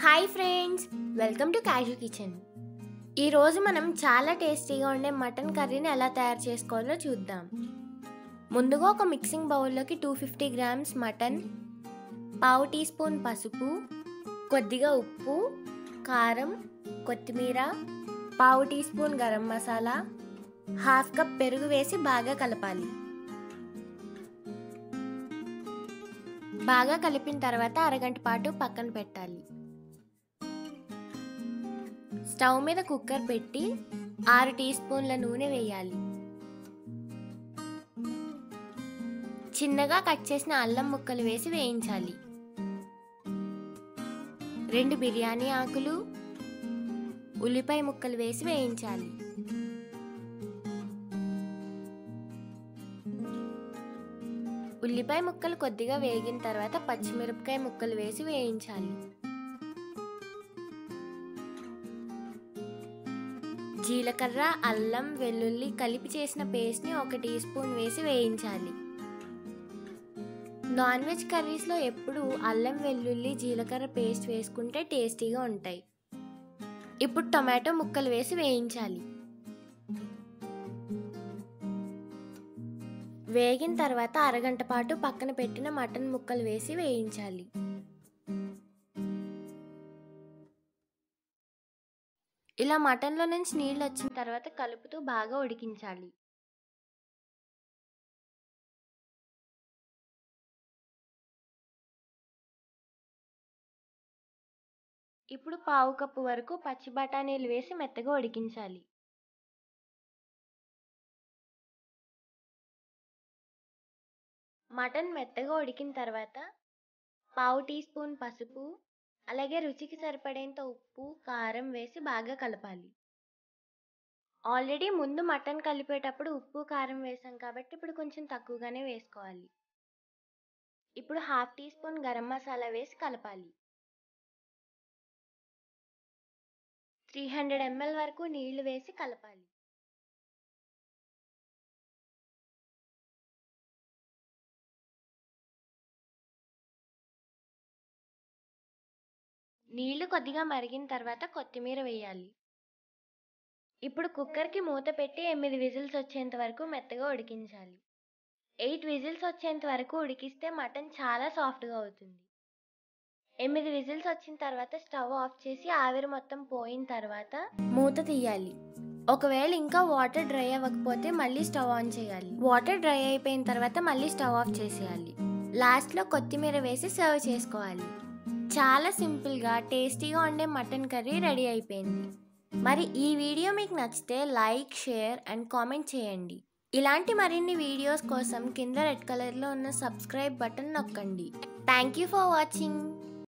hi friends welcome to Kaju kitchen ఈరోజు మనం చాలా టేస్టీగా ఉండే మటన్ కర్రీని ఎలా తయారు చేసుకోవాలో చూద్దాం ముందుగా ఒక మిక్సింగ్ బౌల్లోకి టూ ఫిఫ్టీ గ్రామ్స్ మటన్ పావు టీ స్పూన్ పసుపు కొద్దిగా ఉప్పు కారం కొత్తిమీర పావు teaspoon garam masala half cup పెరుగు వేసి బాగా కలపాలి బాగా కలిపిన తర్వాత అరగంట పాటు పక్కన పెట్టాలి స్టవ్ మీద కుక్కర్ పెట్టి ఆరు టీ స్పూన్ల నూనె వేయాలి చిన్నగా కట్ చేసిన అల్లం ముక్కలు వేసి వేయించాలి రెండు బిర్యానీ ఆకులు ఉల్లిపాయ ముక్కలు వేసి వేయించాలి ఉల్లిపాయ ముక్కలు కొద్దిగా వేగిన తర్వాత పచ్చిమిరపకాయ ముక్కలు వేసి వేయించాలి జీలకర్ర అల్లం వెల్లుల్లి కలిపి చేసిన పేస్ట్ని ఒక టీ స్పూన్ వేసి వేయించాలి నాన్ వెజ్ కర్రీస్లో ఎప్పుడు అల్లం వెల్లుల్లి జీలకర్ర పేస్ట్ వేసుకుంటే టేస్టీగా ఉంటాయి ఇప్పుడు టొమాటో ముక్కలు వేసి వేయించాలి వేగిన తర్వాత అరగంట పాటు పక్కన పెట్టిన మటన్ ముక్కలు వేసి వేయించాలి ఇలా మటన్లో నుంచి నీళ్ళు వచ్చిన తర్వాత కలుపుతూ బాగా ఉడికించాలి ఇప్పుడు పావు కప్పు వరకు పచ్చి బఠానీలు వేసి మెత్తగా ఉడికించాలి మటన్ మెత్తగా ఉడికిన తర్వాత పావు టీ స్పూన్ పసుపు అలాగే రుచికి సరిపడేంత ఉప్పు కారం వేసి బాగా కలపాలి ఆల్రెడీ ముందు మటన్ కలిపేటప్పుడు ఉప్పు కారం వేసాం కాబట్టి ఇప్పుడు కొంచెం తక్కువగానే వేసుకోవాలి ఇప్పుడు half teaspoon garam masala వేసి కలపాలి త్రీ హండ్రెడ్ ఎంఎల్ వరకు నీళ్లు వేసి కలపాలి నీళ్లు కొద్దిగా మరిగిన తర్వాత కొత్తిమీర వేయాలి ఇప్పుడు కుక్కర్కి మూత పెట్టి ఎనిమిది విజిల్స్ వచ్చేంత వరకు మెత్తగా ఉడికించాలి ఎయిట్ విజిల్స్ వచ్చేంత వరకు ఉడికిస్తే మటన్ చాలా సాఫ్ట్గా అవుతుంది ఎనిమిది విజిల్స్ వచ్చిన తర్వాత స్టవ్ ఆఫ్ చేసి ఆవిరి మొత్తం పోయిన తర్వాత మూత తీయాలి ఒకవేళ ఇంకా వాటర్ డ్రై అవ్వకపోతే మళ్ళీ స్టవ్ ఆన్ చేయాలి వాటర్ డ్రై అయిపోయిన తర్వాత మళ్ళీ స్టవ్ ఆఫ్ చేసేయాలి లాస్ట్లో కొత్తిమీర వేసి సర్వ్ చేసుకోవాలి చాలా సింపుల్గా టేస్టీగా ఉండే మటన్ కర్రీ రెడీ అయిపోయింది మరి ఈ వీడియో మీకు నచ్చితే లైక్ షేర్ అండ్ కామెంట్ చేయండి ఇలాంటి మరిన్ని వీడియోస్ కోసం కింద రెడ్ కలర్లో ఉన్న సబ్స్క్రైబ్ బటన్ నొక్కండి థ్యాంక్ యూ ఫర్ వాచింగ్